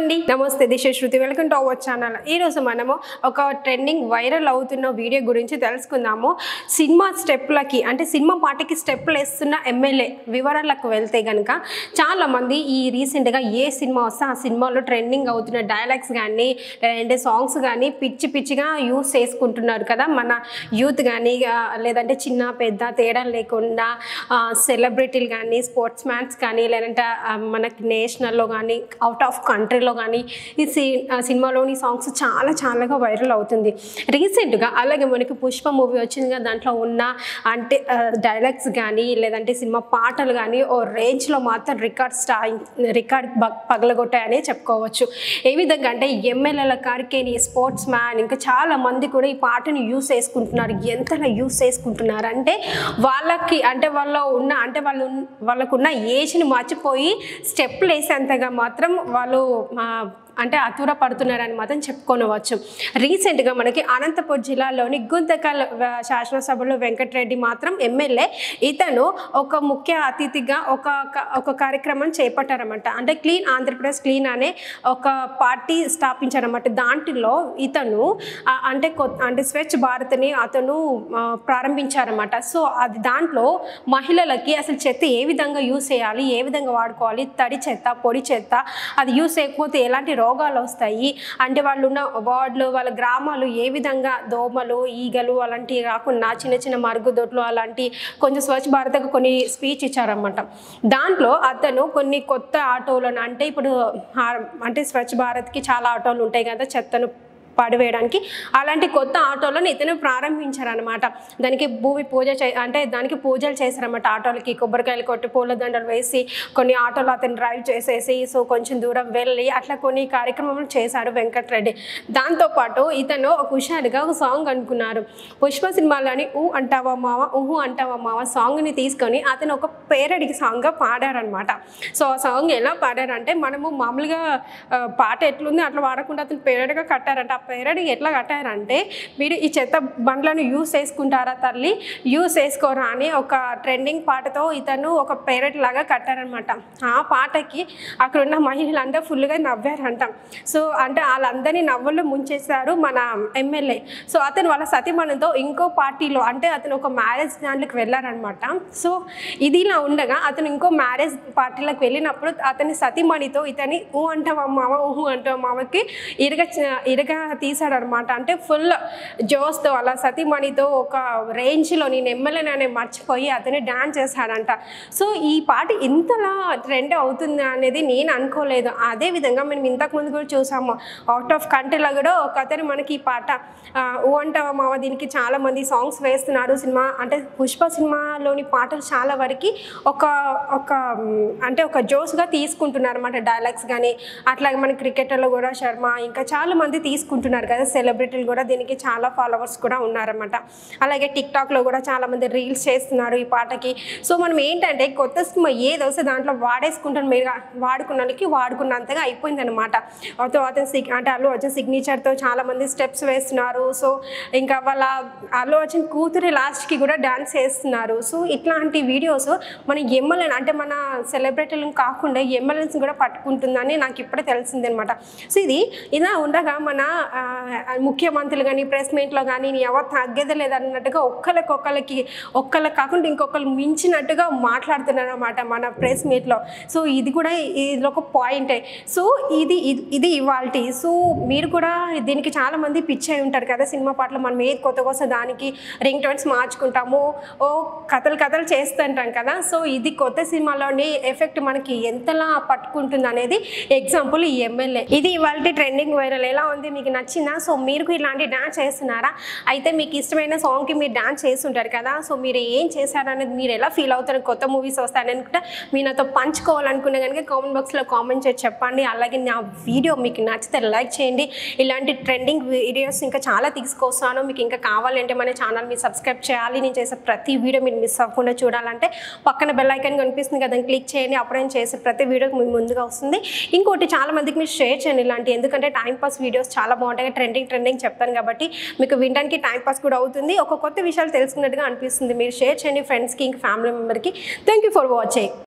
అండి నమస్తే Disha Shruthi welcome to our channel ఈరోజు మనము ఒక ట్రెండింగ్ వైరల్ అవుతున్న వీడియో గురించి తెలుసుకుందాము సినిమా స్టెప్లకి అంటే సినిమా పాటకి స్టెప్లు వేస్తున్న ఎమ్మెల్యే వివరాలకు వెళ్తే కనుక చాలామంది ఈ రీసెంట్గా ఏ సినిమా వస్తే ఆ సినిమాలో ట్రెండింగ్ అవుతున్న డైలాగ్స్ కానీ లేదంటే సాంగ్స్ కానీ పిచ్చి పిచ్చిగా యూస్ చేసుకుంటున్నారు కదా మన యూత్ కానీ లేదంటే చిన్న పెద్ద తేడా లేకుండా సెలబ్రిటీలు కానీ స్పోర్ట్స్ మ్యాన్స్ కానీ లేదంటే ఆ, మనకి నేషనల్లో కానీ అవుట్ ఆఫ్ కంట్రీలో కానీ ఈ సి ఆ, సినిమాలోని సాంగ్స్ చాలా చాలాగా వైరల్ అవుతుంది రీసెంట్గా అలాగే మనకి పుష్ప మూవీ వచ్చింది కదా దాంట్లో ఉన్న అంటే డైలాగ్స్ కానీ లేదంటే సినిమా పాటలు కానీ ఓ రేంజ్లో మాత్రం రికార్డ్ స్టా రికార్డ్ పగలగొట్టాయనే చెప్పుకోవచ్చు ఏ విధంగా అంటే ఎమ్మెల్యేల కారికేని స్పోర్ట్స్ మ్యాన్ ఇంకా చాలా మంది కూడా ఈ పాటను యూస్ చేసుకుంటున్నారు ఎంతలా యూస్ చేసుకుంటున్నారు అంటే వాళ్ళకి అంటే వాళ్ళ ఉన్న అంటే వాళ్ళు ఉన్న- వాళ్ళకున్న ఏజ్ని మర్చిపోయి స్టెప్లు వేసేంతగా మాత్రం వాళ్ళు ఆ, అంటే అతుర పడుతున్నారని మాత్రం చెప్పుకోనవచ్చు రీసెంట్గా మనకి అనంతపురం జిల్లాలోని గుంతకల్ వ- శాసనసభలో వెంకటరెడ్డి మాత్రం ఎమ్మెల్యే ఇతను ఒక ముఖ్య అతిథిగా ఒక క- ఒక కార్యక్రమం చేపట్టారన్నమాట అంటే క్లీన్ ఆంధ్రప్రదేశ్ క్లీన్ అనే ఒక పార్టీ స్థాపించారన్నమాట దాంట్లో ఇతను ఆ, అంటే కొ- అంటే స్వచ్ఛ భారత్ని అతను ఆ, ప్రారంభించారన్నమాట సో అది దాంట్లో మహిళలకి అసలు చెత్త ఏ విధంగా యూస్ చేయాలి ఏ విధంగా వాడుకోవాలి తడి చెత్త పొడి చెత్త అది యూస్ చేయకపోతే ఎలాంటి రోగాలు వస్తాయి అంటే వాళ్ళు ఉన్న వార్డులు వాళ్ళ గ్రామాలు ఏ విధంగా దోమలు ఈగలు అలాంటివి కాకుండా చిన్న చిన్న మరుగుదొడ్లు అలాంటి కొంచెం స్వచ్ఛ భారత్కి కొన్ని స్పీచ్ ఇచ్చారన్నమాట దాంట్లో అతను కొన్ని కొత్త ఆటోలను అంటే ఇప్పుడు ఆ- అంటే స్వచ్ఛ భారత్కి చాలా ఆటోలు ఉంటాయి కదా చెత్తను పడివేయడానికి అలాంటి కొత్త ఆటోలను ఇతను ప్రారంభించారనమాట దానికి భూమి పూజ చే అంటే దానికి పూజలు చేశారన్నమాట ఆటోలకి కొబ్బరికాయలు కొట్టి పూల దండలు వేసి కొన్ని ఆటోలు అతను డ్రైవ్ చేసేసి సో కొంచెం దూరం వెళ్ళి అట్లా కొన్ని కార్యక్రమాలు చేశాడు వెంకటరెడ్డి దాంతోపాటు ఇతను ఒక హుషారుగా ఒక సాంగ్ అనుకున్నారు పుష్ప సినిమాలోని ఊ అంటావా మావ ఊహు అంటావా మావ సాంగ్ని తీసుకొని అతను ఒక పేరడికి సాంగ్గా పాడారనమాట సో ఆ సాంగ్ ఎలా పాడారంటే మనము మామూలుగా ఆ, పాట ఎట్లుంది అట్లా వాడకుండా అతను పేరడిగా కట్టారంట ఆ పేరడి ఎట్లా కట్టారంటే మీరు ఈ చెత్త బండ్లను యూస్ చేసుకుంటారా తల్లి యూస్ చేసుకోరా అని ఒక ట్రెండింగ్ పాటతో ఇతను ఒక పేరడి లాగా కట్టారనమాట ఆ పాటకి అక్కడ ఉన్న మహిళలంతా ఫుల్గా నవ్వారంట సో అంటే వాళ్ళందరినీ నవ్వుల్లో ముంచేశారు మన ఎమ్మెల్యే సో అతను వాళ్ళ సతీమణితో ఇంకో పార్టీలో అంటే అతను ఒక మ్యారేజ్ దాంట్లోకి వెళ్ళారనమాట సో ఇది ఇలా ఉండగా అతను ఇంకో మ్యారేజ్ పార్టీలకు వెళ్ళినప్పుడు అతని సతీమణితో ఇతని ఊ అంటావా మామ ఊహు అంటావా మామకి ఇరగ ఇరగ తీసాడనమాట అంటే ఫుల్ జోస్తో అలా సతీమణితో ఒక రేంజ్లో నేను ఎమ్మెల్యేననే మర్చిపోయి అతను డాన్స్ చేశాడంట సో ఈ పాట ఇంతలా ట్రెండ్ అవుతుంది అనేది నేను అనుకోలేదు అదే విధంగా మనం ఇంతకుముందు కూడా చూసాము అవుట్ ఆఫ్ కంట్రీలో కూడా ఒక అతను మనకి ఈ పాట ఆ, ఊ అంటావా మావ దీనికి చాలా మంది సాంగ్స్ వేస్తున్నారు సినిమా అంటే పుష్ప సినిమాలోని పాటలు చాలా వరకు ఒక ఒక మ్, అంటే ఒక జోస్గా తీసుకుంటున్నారు అనమాట డైలాగ్స్ కానీ అట్లాగే మన క్రికెటర్లో కూడా శర్మ ఇంకా చాలా మంది తీసుకుంటున్నారు కదా సెలబ్రిటీలు కూడా దీనికి చాలా ఫాలోవర్స్ కూడా ఉన్నారన్నమాట అలాగే టిక్ టాక్లో కూడా చాలా మంది రీల్స్ చేస్తున్నారు ఈ పాటకి సో మనం ఏంటంటే కొత్త సినిమా ఏది వస్తే దాంట్లో వాడేసుకుంటాను మీరు వాడుకున్న వాళ్ళకి వాడుకున్నంతగా అయిపోయింది అనమాట అతను సిగ్ అంటే అల్లు అర్జున్ సిగ్నేచర్తో చాలా మంది స్టెప్స్ వేస్తున్నారు సో ఇంకా వాళ్ళ అల్లు అర్జున్ కూతురి లాస్ట్కి కూడా డాన్స్ చేస్తున్నారు సో ఇట్లాంటి వీడియోస్ మన ఎమ్మెల్యే అంటే మన సెలబ్రిటీలను కాకుండా ఎమ్మెల్యేస్ కూడా పట్టుకుంటుందని నాకు ఇప్పుడే తెలిసింది అనమాట సో ఇది ఇలా ఉండగా మన ఆ, ముఖ్యమంత్రులు కానీ ప్రెస్ మీట్లో కానీ నీ ఎవరు తగ్గేదే లేదన్నట్టుగా ఒక్కరికొక్కరికి ఒక్కళ్ళకి కాకుండా ఇంకొకరు మించినట్టుగా మాట్లాడుతున్నారు అనమాట మన ప్రెస్ మీట్లో సో ఇది కూడా ఇది ఒక పాయింటే సో ఇది ఇది- ఇది ఇవాళ సో మీరు కూడా దీనికి చాలా మంది పిచ్ అయి ఉంటారు కదా సినిమా పాటలు మనం ఏది కొత్తగా వస్తే దానికి రింగ్ టోన్స్ మార్చుకుంటాము ఓ కథలు కథలు చేస్తుంటాం కదా సో ఇది కొత్త సినిమాలోని ఎఫెక్ట్ మనకి ఎంతలా పట్టుకుంటుంది అనేది ఎగ్జాంపుల్ ఈ ఎమ్మెల్యే ఇది ఇవాళ ట్రెండింగ్ వైరల్ ఎలా ఉంది మీకు నచ్చిందా సో మీరు కూడా ఇలాంటి డాన్స్ చేస్తున్నారా అయితే మీకు ఇష్టమైన సాంగ్కి మీరు డాన్స్ చేస్తుంటారు కదా సో మీరు ఏం చేశారనేది మీరు ఎలా ఫీల్ అవుతారు కొత్త మూవీస్ వస్తాయని అనుకుంటే మీరు నాతో పంచుకోవాలనుకునే కనుక కామెంట్ బాక్స్లో కామెంట్ చేసి చెప్పండి అలాగే నా వీడియో మీకు నచ్చితే లైక్ చేయండి ఇలాంటి ట్రెండింగ్ వీడియోస్ ఇంకా చాలా తీసుకొస్తాను మీకు ఇంకా కావాలంటే మన ఛానల్ మీరు సబ్స్క్రైబ్ చేయాలి నేను చేసే ప్రతి వీడియో మీరు మిస్ అవ్వకుండా చూడాలంటే పక్కన బెల్ ఐకాన్ కనిపిస్తుంది కదా క్లిక్ చేయండి అప్పుడు నేను చేసే ప్రతి వీడియో మీకు ముందుగా వస్తుంది ఇంకోటి చాలా మందికి మీరు షేర్ చేయండి ఇలాంటి ఎందుకంటే టైం పాస్ వీడియోస్ చాలా బాగుంటాయి ట్రెండింగ్ ట్రెండింగ్ చెప్తాను కాబట్టి మీకు వినడానికి టైం పాస్ కూడా అవుతుంది ఒక కొత్త విషయాలు తెలుసుకున్నట్టుగా అనిపిస్తుంది మీరు షేర్ చేయండి ఫ్రెండ్స్కి ఇంకా ఫ్యామిలీ మెంబర్కి థ్యాంక్ యూ ఫర్ వాచింగ్